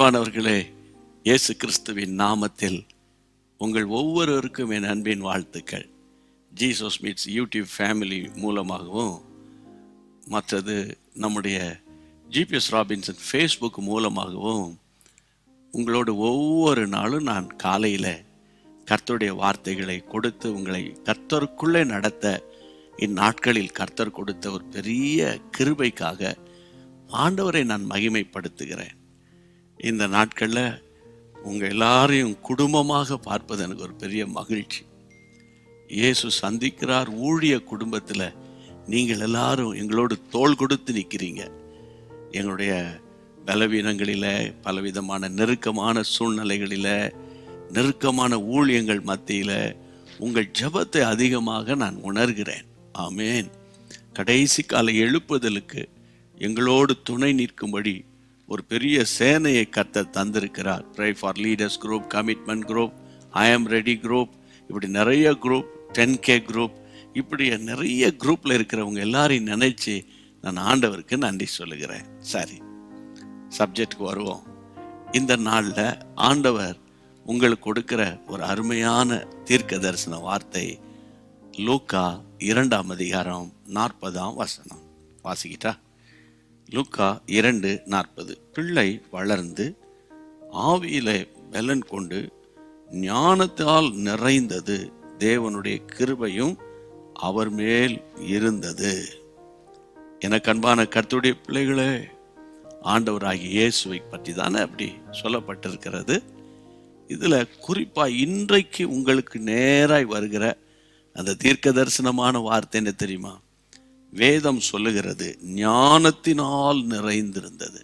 அன்பானவர்களே இயேசு கிறிஸ்துவின் நாமத்தில் உங்கள் ஒவ்வொருவருக்கும் என் அன்பின் வாழ்த்துக்கள் ஜீசஸ் மீட்ஸ் யூடியூப் ஃபேமிலி மூலமாகவும் மற்றது நம்முடைய ஜிபிஎஸ் ராபின்சன் ஃபேஸ்புக் மூலமாகவும் உங்களோடு ஒவ்வொரு நாளும் நான் காலையில் கர்த்தருடைய வார்த்தைகளை கொடுத்து உங்களை கர்த்தருக்குள்ளே நடத்த இந்நாட்களில் கர்த்தர் கொடுத்த ஒரு பெரிய கிருபைக்காக ஆண்டவரை நான் மகிமைப்படுத்துகிறேன் இந்த நாட்களில் உங்கள் எல்லாரையும் குடும்பமாக பார்ப்பது எனக்கு ஒரு பெரிய மகிழ்ச்சி இயேசு சந்திக்கிறார் ஊழிய குடும்பத்தில் நீங்கள் எல்லாரும் எங்களோடு தோள் கொடுத்து நிற்கிறீங்க எங்களுடைய பலவீனங்களில் பலவிதமான நெருக்கமான சூழ்நிலைகளில் நெருக்கமான ஊழியங்கள் மத்தியில் உங்கள் ஜெபத்தை அதிகமாக நான் உணர்கிறேன் ஆமேன் கடைசி கால எழுப்புதலுக்கு எங்களோடு துணை நிற்கும்படி ஒரு பெரிய சேனையை கத்த தந்திருக்கிறார் pray for leaders group commitment group I am ready group இப்படி நிறைய குரூப் டென் கே குரூப் இப்படி நிறைய குரூப்பில் இருக்கிறவங்க எல்லாரையும் நினைச்சு நான் ஆண்டவருக்கு நன்றி சொல்லுகிறேன் சரி சப்ஜெக்டுக்கு வருவோம் இந்த நாளில் ஆண்டவர் உங்களுக்கு கொடுக்கிற ஒரு அருமையான தீர்க்க தரிசன வார்த்தை லூக்கா இரண்டாம் அதிகாரம் நாற்பதாம் வசனம் வாசிக்கிட்டா லூக்கா இரண்டு நாற்பது பிள்ளை வளர்ந்து ஆவியில பலன் கொண்டு ஞானத்தால் நிறைந்தது தேவனுடைய கிருபையும் அவர் மேல் இருந்தது எனக்கு அன்பான கர்த்தருடைய பிள்ளைகளே ஆண்டவராகிய இயேசுவை பற்றி தானே அப்படி சொல்லப்பட்டிருக்கிறது இதுல குறிப்பா இன்றைக்கு உங்களுக்கு நேராய் வருகிற அந்த தீர்க்க தரிசனமான வார்த்தை என்ன தெரியுமா வேதம் சொல்லுகிறது ஞானத்தினால் நிறைந்திருந்தது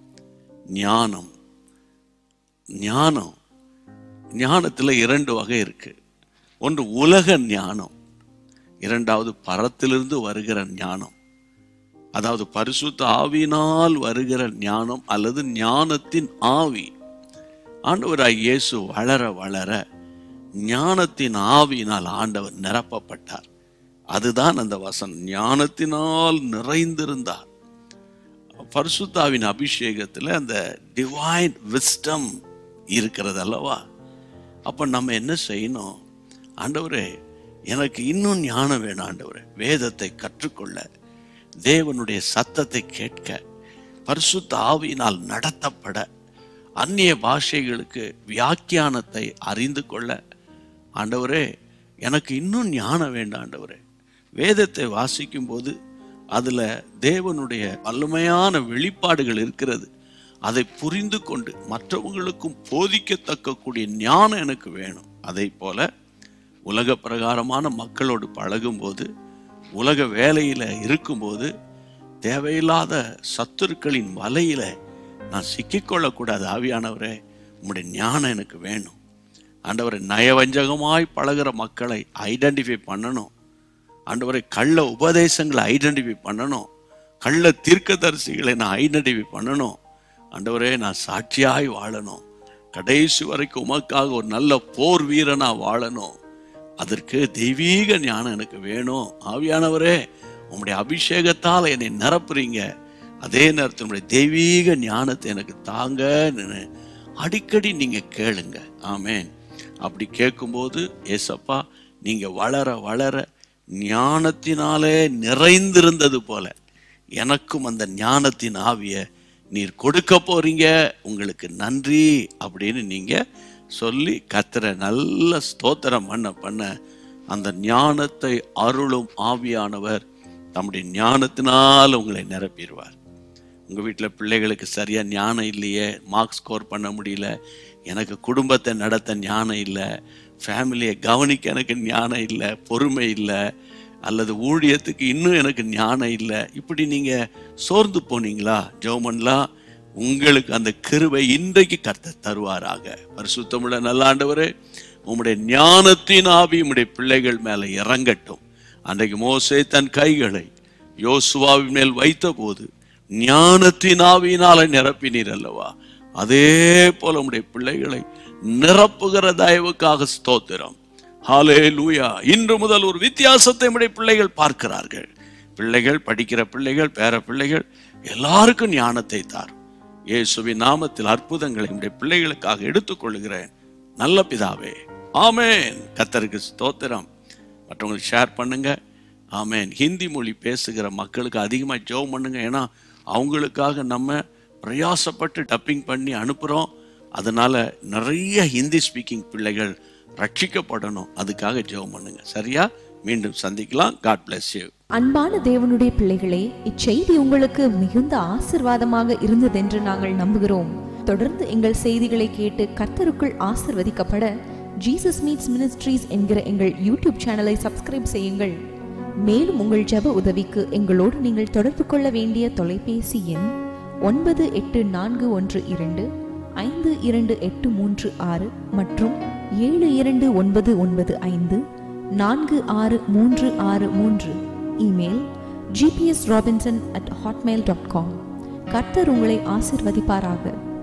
ஞானம் ஞானம் ஞானத்துல இரண்டு வகை இருக்கு ஒன்று உலக ஞானம் இரண்டாவது பரத்திலிருந்து வருகிற ஞானம் அதாவது பரிசுத்த ஆவியினால் வருகிற ஞானம் அல்லது ஞானத்தின் ஆவி ஆண்டவராய் இயேசு வளர வளர ஞானத்தின் ஆவியினால் ஆண்டவர் நிரப்பப்பட்டார் அதுதான் அந்த வசனம் ஞானத்தினால் நிறைந்திருந்தார் பரிசுத்தாவின் அபிஷேகத்தில் அந்த டிவைன் விஸ்டம் இருக்கிறது அல்லவா அப்போ நம்ம என்ன செய்யணும் ஆண்டவரே எனக்கு இன்னும் ஞானம் வேணும் ஆண்டவரே வேதத்தை கற்றுக்கொள்ள தேவனுடைய சத்தத்தை கேட்க பரிசுத்த ஆவியினால் நடத்தப்பட அந்நிய பாஷைகளுக்கு வியாக்கியானத்தை அறிந்து கொள்ள ஆண்டவரே எனக்கு இன்னும் ஞானம் வேண்டாம் ஆண்டவரே வேதத்தை வாசிக்கும் போது அதுல தேவனுடைய வல்லமையான வெளிப்பாடுகள் இருக்கிறது அதை புரிந்து கொண்டு மற்றவங்களுக்கும் போதிக்கத்தக்க கூடிய ஞானம் எனக்கு வேணும் அதை போல உலக பிரகாரமான மக்களோடு பழகும்போது உலக வேலையில இருக்கும்போது தேவையில்லாத சத்துருக்களின் வலையில நான் சிக்கிக்கொள்ளக்கூடாது ஆவியானவரே உம்முடைய ஞானம் எனக்கு வேணும் ஆண்டவரை நயவஞ்சகமாய் பழகிற மக்களை ஐடென்டிஃபை பண்ணணும் ஆண்டவரை கள்ள உபதேசங்களை ஐடென்டிஃபை பண்ணணும் கள்ள தீர்க்கதரிசிகளை நான் ஐடென்டிஃபை பண்ணணும் ஆண்டவரே நான் சாட்சியாய் வாழணும் கடைசி வரைக்கும் உமக்காக ஒரு நல்ல போர் வீரனா வாழணும் அதற்கு தெய்வீக ஞானம் எனக்கு வேணும் ஆவியானவரே உம்முடைய அபிஷேகத்தால் என்னை நிரப்புறீங்க அதே நேரத்தில் உங்களுடைய தெய்வீக ஞானத்தை எனக்கு தாங்கன்னு அடிக்கடி நீங்க கேளுங்க ஆமேன் அப்படி கேட்கும்போது ஏசப்பா நீங்க வளர வளர ஞானத்தினாலே நிறைந்திருந்தது போல எனக்கும் அந்த ஞானத்தின் ஆவிய நீர் கொடுக்க போறீங்க உங்களுக்கு நன்றி அப்படின்னு நீங்க சொல்லி கத்துற நல்ல ஸ்தோத்திரம் பண்ண பண்ண அந்த ஞானத்தை அருளும் ஆவியானவர் தம்முடைய ஞானத்தினால் உங்களை நிரப்பிடுவார் உங்க வீட்டில் பிள்ளைகளுக்கு சரியா ஞானம் இல்லையே மார்க் ஸ்கோர் பண்ண முடியல எனக்கு குடும்பத்தை நடத்த ஞானம் இல்லை ஃபேமிலியை கவனிக்க எனக்கு ஞானம் இல்லை பொறுமை இல்லை அல்லது ஊழியத்துக்கு இன்னும் எனக்கு ஞானம் இல்லை இப்படி நீங்க சோர்ந்து போனீங்களா ஜெவமன்லாம் உங்களுக்கு அந்த கிருபை இன்றைக்கு கர்த்தர் தருவாராக பரிசுத்தமுள்ள நல்லாண்டவரே உம்முடைய ஞானத்தின் ஆவி உம்முடைய பிள்ளைகள் மேல இறங்கட்டும் அன்றைக்கு மோசே தன் கைகளை யோசுவாவின் மேல் வைத்த போது ஞானத்தின் ஆவியினால நிரப்பினீர் அல்லவா அதே போல உம்முடைய பிள்ளைகளை நிரப்புகிற தயவுக்காக ஸ்தோத்திரம் ஹாலே லூயா இன்று முதல் ஒரு வித்தியாசத்தை நம்முடைய பிள்ளைகள் பார்க்கிறார்கள் பிள்ளைகள் படிக்கிற பிள்ளைகள் பேர பிள்ளைகள் எல்லாருக்கும் ஞானத்தை தாரும் இயேசுவின் நாமத்தில் அற்புதங்களை உடைய பிள்ளைகளுக்காக எடுத்துக்கொள்கிறேன் நல்ல பிதாவே ஆமென் கத்தருக்கு ஸ்தோத்திரம் மற்றவங்களுக்கு ஷேர் பண்ணுங்க ஆமென் ஹிந்தி மொழி பேசுகிற மக்களுக்கு அதிகமாக ஜெபம் பண்ணுங்க ஏன்னா அவங்களுக்காக நம்ம பிரயாசப்பட்டு டப்பிங் பண்ணி அனுப்புகிறோம் அதனால நிறைய ஹிந்தி ஸ்பீக்கிங் பிள்ளைகள் ரட்சிக்கப்படணும் அதுக்காக ஜெபம் பண்ணுங்க சரியா மீண்டும் சந்திக்கலாம் காட் bless you அன்பான தேவனுடைய பிள்ளைகளே இச்செய்தி உங்களுக்கு மிகுந்த ஆசிர்வாதமாக இருந்ததென்று நாங்கள் நம்புகிறோம் தொடர்ந்து எங்கள் செய்திகளை கேட்டு கர்த்தருக்குள் ஆசிர்வதிக்கப்பட ஜீசஸ் மீட்ஸ் மினிஸ்ட்ரீஸ் என்கிற எங்கள் யூடியூப் சேனலை சப்ஸ்கிரைப் செய்யுங்கள் மேலும் உங்கள் ஜெப உதவிக்கு எங்களோடு நீங்கள் தொடர்பு கொள்ள வேண்டிய தொலைபேசி எண் ஒன்பது எட்டு நான்கு ஒன்று இரண்டு ஐந்து இரண்டு எட்டு மூன்று ஆறு மற்றும் ஏழு இரண்டு ஒன்பது ஒன்பது ஐந்து நான்கு ஆறு மூன்று ஆறு மூன்று email GPS Robinson at Hotmail dot com கர்த்தர் உங்களை ஆசிர்வதிப்பாராக